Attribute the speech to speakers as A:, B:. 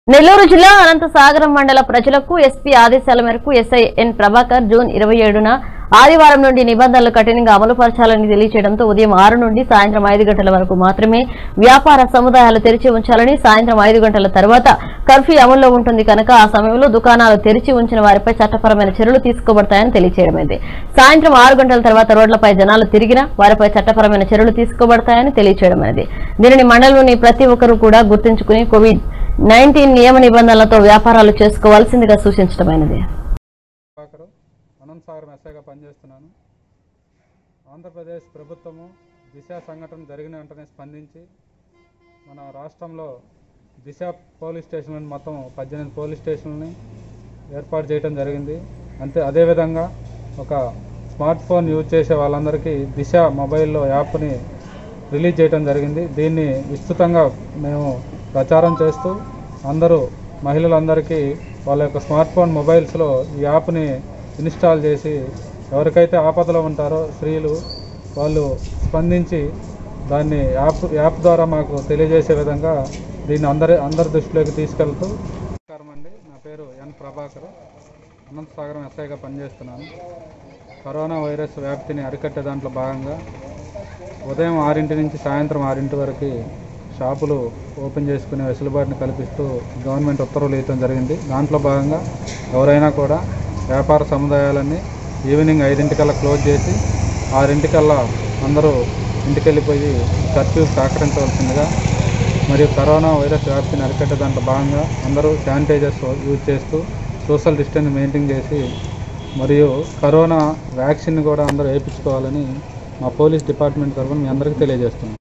A: నెల్లూరు జిల్లా అనంతసాగరం మండల ప్రజలకు ఎస్పీ ఆదేశాల మేరకు ఎస్ఐ ఎన్ ప్రభాకర్ జూన్ ఇరవై ఏడున ఆదివారం నుండి నిబంధనలు కఠినంగా అమలుపరచాలని తెలియజేయడంతో ఉదయం ఆరు నుండి సాయంత్రం ఐదు గంటల వరకు మాత్రమే వ్యాపార సముదాయాలు తెరిచి ఉంచాలని సాయంత్రం ఐదు గంటల తర్వాత కర్ఫ్యూ అమల్లో ఉంటుంది కనుక ఆ సమయంలో దుకాణాలు తెరిచి ఉంచిన వారిపై చట్టపరమైన చర్యలు తీసుకోబడతాయని తెలియజేయడమైంది సాయంత్రం ఆరు గంటల తర్వాత రోడ్లపై జనాలు తిరిగినా వారిపై చట్టపరమైన చర్యలు తీసుకోబడతాయని తెలియజేయడమైనది దీనిని మండలంలోని ప్రతి ఒక్కరూ కూడా గుర్తుంచుకుని కోవిడ్ నైన్టీన్ నియమ నిబంధనలతో వ్యాపారాలు చేసుకోవాల్సిందిగా సూచించడమైనది
B: ప్రభాకర్ అనంత సాగర్ ఎస్ఐగా పనిచేస్తున్నాను ఆంధ్రప్రదేశ్ ప్రభుత్వము దిశ సంఘటన జరిగిన వెంటనే స్పందించి మన రాష్ట్రంలో దిశ పోలీస్ స్టేషన్ మొత్తం పద్దెనిమిది పోలీస్ స్టేషన్లని ఏర్పాటు చేయడం జరిగింది అంతే అదేవిధంగా ఒక స్మార్ట్ ఫోన్ యూజ్ చేసే వాళ్ళందరికీ దిశ మొబైల్లో యాప్ని రిలీజ్ చేయడం జరిగింది దీన్ని విస్తృతంగా మేము ప్రచారం చేస్తూ అందరూ మహిళలందరికీ వాళ్ళ యొక్క స్మార్ట్ ఫోన్ మొబైల్స్లో ఈ యాప్ని ఇన్స్టాల్ చేసి ఎవరికైతే ఆపదలో ఉంటారో స్త్రీలు వాళ్ళు స్పందించి దాన్ని యాప్ యాప్ ద్వారా మాకు తెలియజేసే విధంగా దీన్ని అందరి అందరి దృష్టిలోకి తీసుకెళ్తూ నమస్కారం అండి నా పేరు ఎన్ ప్రభాకర్ అనంతసాగరం ఎస్ఐగా పనిచేస్తున్నాను కరోనా వైరస్ వ్యాప్తిని అరికట్టే దాంట్లో భాగంగా ఉదయం ఆరింటి నుంచి సాయంత్రం ఆరింటి వరకు షాపులు ఓపెన్ చేసుకునే వెసులుబాటుని కల్పిస్తూ గవర్నమెంట్ ఉత్తర్వులు ఇవ్వడం జరిగింది దాంట్లో భాగంగా ఎవరైనా కూడా వ్యాపార సముదాయాలన్నీ ఈవినింగ్ ఐదింటికల్లా క్లోజ్ చేసి ఆరింటికల్లా అందరూ ఇంటికి వెళ్ళిపోయి కర్ఫ్యూ సహకరించవలసిందిగా మరియు కరోనా వైరస్ వ్యాప్తిని అరికట్టే దాంట్లో భాగంగా అందరూ శానిటైజర్స్ యూజ్ చేస్తూ సోషల్ డిస్టెన్స్ మెయింటైన్ చేసి మరియు కరోనా వ్యాక్సిన్ కూడా అందరూ వేయించుకోవాలని మా పోలీస్ డిపార్ట్మెంట్ తరఫున మీ అందరికీ తెలియజేస్తున్నాం